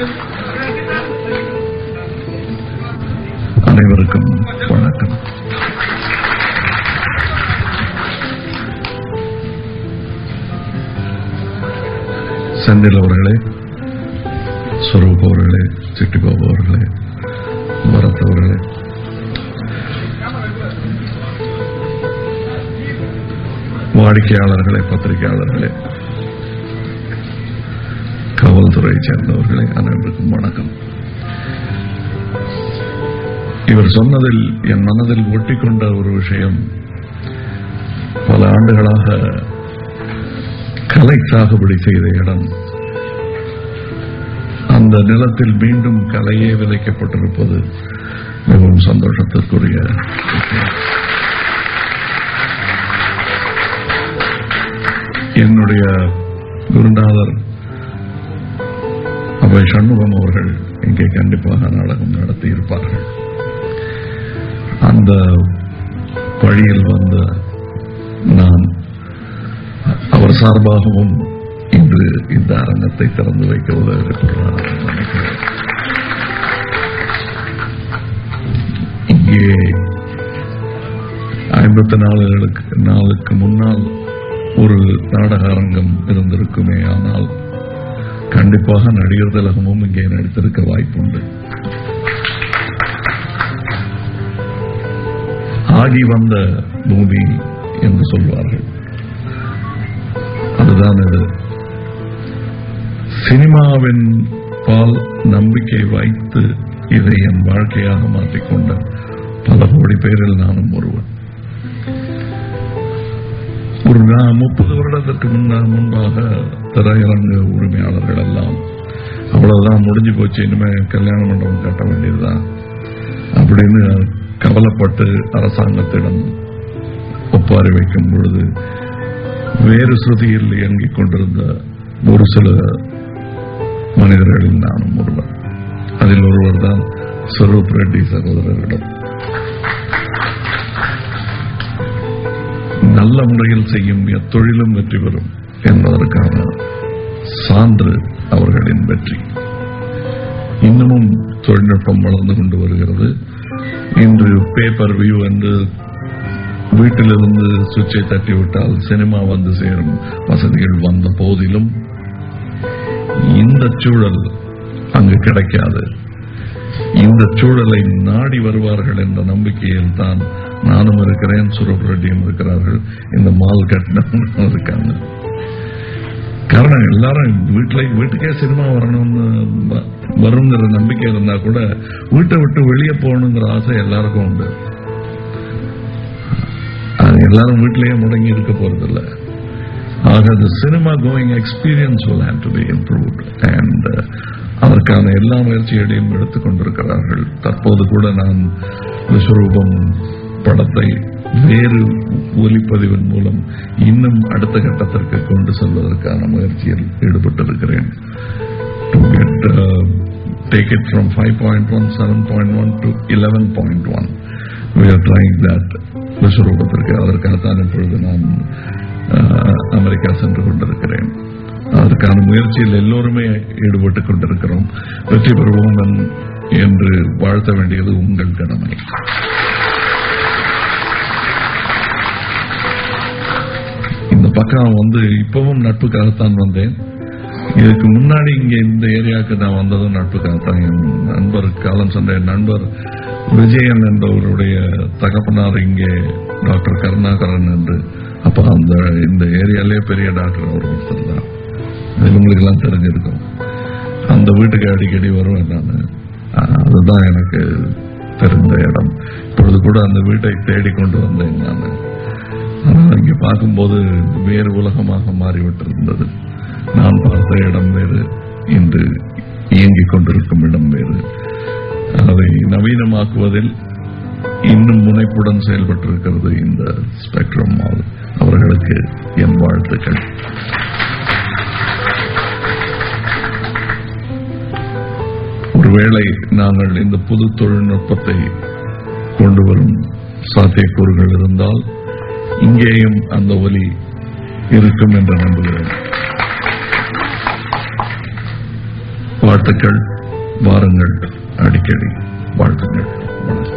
அனைவருக்கும் வணக்கம் செந்தில் அவர்களே ஸ்வரூப் அவர்களே சிட்டிபாபு அவர்களே பரத் அவர்களே வாடிக்கையாளர்களே பத்திரிகையாளர்களே காவல்துறையை சேர்ந்தவர்களே அனைவருக்கும் வணக்கம் இவர் சொன்னதில் என் மனதில் ஒட்டிக்கொண்ட ஒரு விஷயம் பல ஆண்டுகளாக கலை சாகுபடி செய்த இடம் அந்த நிலத்தில் மீண்டும் கலையே விதைக்கப்பட்டிருப்பது மிகவும் சந்தோஷத்திற்குரிய விஷயம். என்னுடைய குருநாதர் அவை சண்முகம் அவர்கள் இங்கே கண்டிப்பாக நாடகம் நடத்தி இருப்பார்கள் அந்த வழியில் வந்த நான் அவர் சார்பாகவும் இன்று இந்த அரங்கத்தை திறந்து வைக்க உதவிருக்கிறார் நினைக்கிறேன் இங்கே ஐம்பத்தி நாலுகளுக்கு நாளுக்கு முன்னால் ஒரு நாடக அரங்கம் இருந்திருக்குமே ஆனால் கண்டிப்பாக நடிகர் திலகமும் இங்கே நடித்திருக்க வாய்ப்புண்டு ஆகி வந்த பூமி என்று சொல்வார்கள் அதுதான் இது சினிமாவின் பால் நம்பிக்கை வைத்து இதை என் வாழ்க்கையாக மாற்றிக்கொண்ட பல கோடி பேரில் நானும் ஒருவன் ஒரு நா- முப்பது வருடத்திற்கு முன்ன முன்பாக திரையரங்கு உரிமையாளர்கள் எல்லாம் அவ்வளவுதான் முடிஞ்சு போச்சு இனிமே கல்யாண மண்டபம் கட்ட வேண்டியதுதான் அப்படின்னு கவலைப்பட்டு அரசாங்கத்திடம் ஒப்பாரி வைக்கும் பொழுது வேறு ஸ்ருதியில் இயங்கிக் கொண்டிருந்த ஒரு சில மனிதர்களில் நானும் ஒருவர் அதில் ஒருவர் தான் ஸ்வரூப் ரெட்டி சகோதரரிடம் நல்ல முறையில் செய்யும் எத்தொழிலும் வெற்றி பெறும் என்பதற்கான சான்று அவர்களின் வெற்றி இன்னமும் தொழில்நுட்பம் வளர்ந்து கொண்டு வருகிறது இன்று பேப்பர் வியூ என்று வீட்டிலிருந்து சுவிட்சை தட்டிவிட்டால் சினிமா வந்து சேரும் வசதிகள் வந்த போதிலும் இந்த சூழல் அங்கு கிடைக்காது இந்த சூழலை நாடி வருவார்கள் என்ற நம்பிக்கையில் தான் நானும் இருக்கிறேன் சுரப் ரெட்டியும் இருக்கிறார்கள் இந்த மால் கட்டினவங்க இருக்காங்க காரணம் எல்லாரும் வீட்டுல வீட்டுக்கே சினிமா வரணும்னு வ- வருங்கிற நம்பிக்கை இருந்தா கூட வீட்டை விட்டு வெளியே போகணுங்கிற ஆசை எல்லாருக்கும் உண்டு அது எல்லாரும் வீட்டிலேயே முடங்கி இருக்க போறதில்ல ஆக the cinema going experience will have to be improved and uh, அதற்கான எல்லா முயற்சிகளையும் எடுத்துக் கொண்டிருக்கிறார்கள் தற்போது கூட நான் விஸ்வரூபம் படத்தை வேறு ஒலிப்பதிவின் மூலம் இன்னும் அடுத்த கட்டத்திற்கு கொண்டு செல்வதற்கான முயற்சியில் ஈடுபட்டிருக்கிறேன் to get uh, take it from 5.1 7.1 to 11.1 we are trying that விஸ்வரூபத்திற்கு அதற்காகத்தான் இப்பொழுது நான் அஹ், அமெரிக்கா சென்று கொண்டிருக்கிறேன் அதற்கான முயற்சியில் எல்லோருமே ஈடுபட்டுக் கொண்டிருக்கிறோம் வெற்றி பெறுவோம் என்- என்று வாழ்த்த வேண்டியது உங்கள் கடமை இந்த பக்கம் வந்து இப்பவும் நட்புக்காகத்தான் வந்தேன் இதுக்கு முன்னாடி இங்க இந்த ஏரியாவுக்கு நான் வந்ததும் நட்புக்காகத்தான் என் நண்பர் காலம் சென்ற என் நண்பர் விஜயன் என்பவருடைய தகப்பனார் இங்கே டாக்டர் கருணாகரன் என்று அப்ப அந்த இந்த ஏரியாலே பெரிய டாக்டர் அவர் ஒருத்தர் தான் அது உங்களுக்கு எல்லாம் தெரிஞ்சிருக்கும் அந்த வீட்டுக்கு அடிக்கடி வருவேன் நான் அதுதான் எனக்கு தெரிந்த இடம் இப்பொழுது கூட அந்த வீட்டை தேடி கொண்டு வந்தேன் நான் ஆனால் இங்கே பார்க்கும்போது வேறு உலகமாக மாறிவிட்டிருந்தது நான் பார்த்த இடம் வேறு இன்று இயங்கிக் கொண்டிருக்கும் இடம் வேறு அதை நவீனமாக்குவதில் இன்னும் முனைப்புடன் செயல்பட்டிருக்கிறது இந்த ஸ்பெக்ட்ரம் மால் அவர்களுக்கு என் வாழ்த்துக்கள் ஒருவேளை நாங்கள் இந்த புது தொழில்நுட்பத்தை கொண்டு வரும் சாத்தியக்கூறுகள் இருந்தால் இங்கேயும் அந்த ஒலி இருக்கும் என்று நம்புகிறேன் வாழ்த்துக்கள் வாருங்கள் அடிக்கடி வாழ்த்துங்கள் வணக்கம்